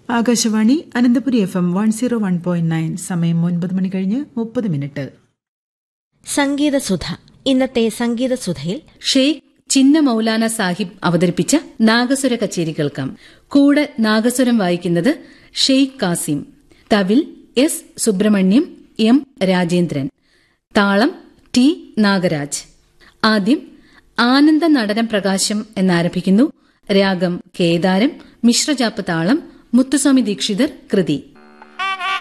Akashvani Ananthapuri F M one zero one point nine സമയം ഒൻപത് മണി കഴിഞ്ഞ് മുപ്പത് മിനിറ്റ് സംഗീതസുധ ഇന്നത്തെ സംഗീതസുധയിൽ ഷെയ്ഖ് ചിന്ന മൗലാന സാഹിബ് അവതരിപ്പിച്ച നാഗസ്വര കച്ചേരി കേൾക്കാം കൂടെ നാഗസ്വരം വായിക്കുന്നത് ഷെയ്ഖ് കാസിം തവിൽ എസ് സുബ്രഹ്മണ്യം എം രാജേന്ദ്രൻ താളം ടി നാഗരാജ് ആദ്യം ആനന്ദ നടനം പ്രകാശം എന്നാരംഭിക്കുന്നു രാഗം കേദാരം മിശ്രജാപ്പ് താളം മുത്തുസ്വാമി ദീക്ഷിതർ കൃതി